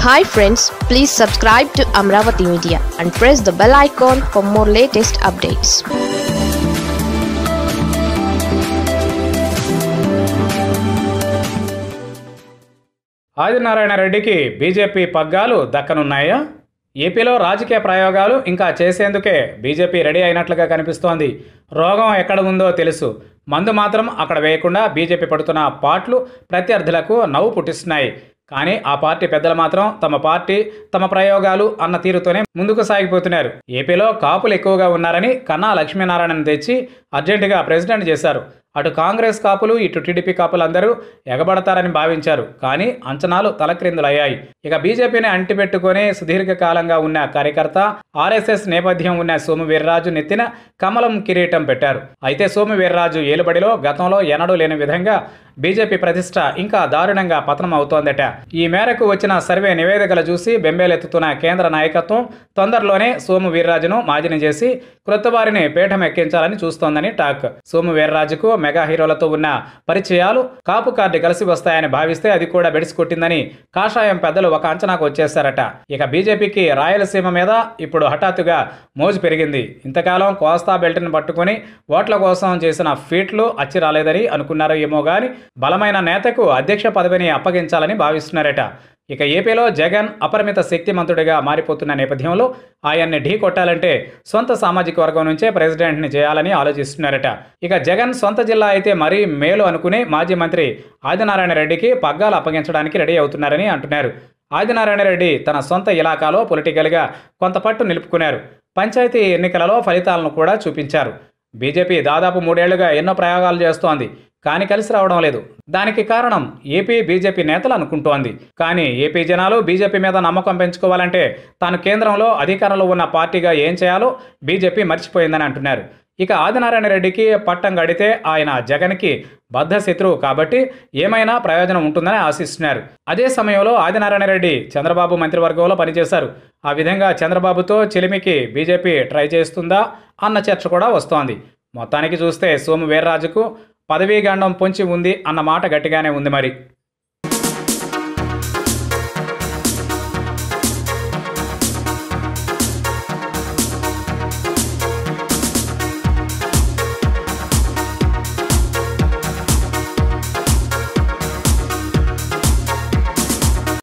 hi friends please subscribe to Amaravati media and press the bell icon for more latest updates Adinarayana రెడ్డికి BJP పగ్గాలు దక్కనున్నాయా ఏపీలో రాజకీయ ప్రయోగాలు ఇంకా చేసేందుకే బీజేపీ రెడీ అయినట్లుగా కనిపిస్తోంది రోగం ఎక్కడ ఉందో తెలుసు మందు మాత్రం అక్కడ వేయకుండా బీజేపీ పడుతున్న పాట్లు ప్రత్యర్థులకు నవ్వు పుట్టిస్తున్నాయి కానీ ఆ పార్టీ పెద్దలు మాత్రం తమ పార్టీ తమ ప్రయోగాలు అన్న తీరుతోనే ముందుకు సాగిపోతున్నారు ఏపీలో కాపులు ఎక్కువగా ఉన్నారని కన్నా లక్ష్మీనారాయణను తెచ్చి అర్జెంటుగా ప్రెసిడెంట్ చేశారు అటు కాంగ్రెస్ కాపులు ఇటు టీడీపీ కాపులు అందరూ ఎగబడతారని భావించారు కానీ అంచనాలు తలక్రిందులయ్యాయి ఇక బీజేపీని అంటిపెట్టుకుని సుదీర్ఘకాలంగా ఉన్న కార్యకర్త ఆర్ఎస్ఎస్ నేపథ్యం ఉన్న సోము వీర్రాజు నెత్తిన కమలం కిరీటం పెట్టారు అయితే సోము వీర్రాజు ఏలుబడిలో గతంలో ఎన్నడూ లేని విధంగా బీజేపీ ప్రతిష్ట ఇంకా దారుణంగా పతనం అవుతోందట ఈ మేరకు వచ్చిన సర్వే నివేదికలు చూసి బెంబేలెత్తుతున్న కేంద్ర నాయకత్వం తొందరలోనే సోము వీర్రాజును మాజిని చేసి క్రొత్త వారిని పీఠం ఎక్కించాలని చూస్తోందని టాక్ సోము వీర్రాజుకు మెగా హీరోలతో ఉన్న పరిచయాలు కాపు కార్డు కలిసి వస్తాయని భావిస్తే అది కూడా బెడిసికొట్టిందని కాషాయం పెద్దలు ఒక అంచనాకు వచ్చేశారట ఇక బీజేపీకి రాయలసీమ మీద ఇప్పుడు హఠాత్తుగా మోజు పెరిగింది ఇంతకాలం కోస్తా బెల్ట్ని పట్టుకొని ఓట్ల కోసం చేసిన ఫీట్లు అచ్చి రాలేదని అనుకున్నారో ఏమో గాని బలమైన నేతకు అధ్యక్ష పదవిని అప్పగించాలని భావిస్తున్నారట ఇక ఏపీలో జగన్ అపరిమిత శక్తిమంతుడిగా మారిపోతున్న నేపథ్యంలో ఆయన్ని ఢీ కొట్టాలంటే సొంత సామాజిక వర్గం నుంచే ప్రెసిడెంట్ని చేయాలని ఆలోచిస్తున్నారట ఇక జగన్ సొంత జిల్లా అయితే మరీ మేలు అనుకుని మాజీ మంత్రి ఆదినారాయణ రెడ్డికి పగ్గాలు అప్పగించడానికి రెడీ అవుతున్నారని అంటున్నారు ఆదినారాయణ రెడ్డి తన సొంత ఇలాకాలో పొలిటికల్గా కొంత పట్టు నిలుపుకున్నారు పంచాయతీ ఎన్నికలలో ఫలితాలను కూడా చూపించారు బీజేపీ దాదాపు మూడేళ్లుగా ఎన్నో ప్రయోగాలు చేస్తోంది కానీ కలిసి రావడం లేదు దానికి కారణం ఏపీ బీజేపీ నేతలు అనుకుంటోంది కానీ ఏపీ జనాలు బీజేపీ మీద నమ్మకం పెంచుకోవాలంటే తాను కేంద్రంలో అధికారంలో ఉన్న పార్టీగా ఏం చేయాలో బీజేపీ మర్చిపోయిందని అంటున్నారు ఇక ఆదినారాయణ రెడ్డికి పట్టం గడితే ఆయన జగన్కి బద్ధ శత్రువు కాబట్టి ఏమైనా ప్రయోజనం ఉంటుందని ఆశిస్తున్నారు అదే సమయంలో ఆదినారాయణ రెడ్డి చంద్రబాబు మంత్రివర్గంలో పనిచేశారు ఆ విధంగా చంద్రబాబుతో చెలిమికి బీజేపీ ట్రై చేస్తుందా అన్న చర్చ కూడా వస్తోంది మొత్తానికి చూస్తే సోము వీర్రాజుకు పదవీగండం పొంచి ఉంది అన్న మాట గట్టిగానే ఉంది మరి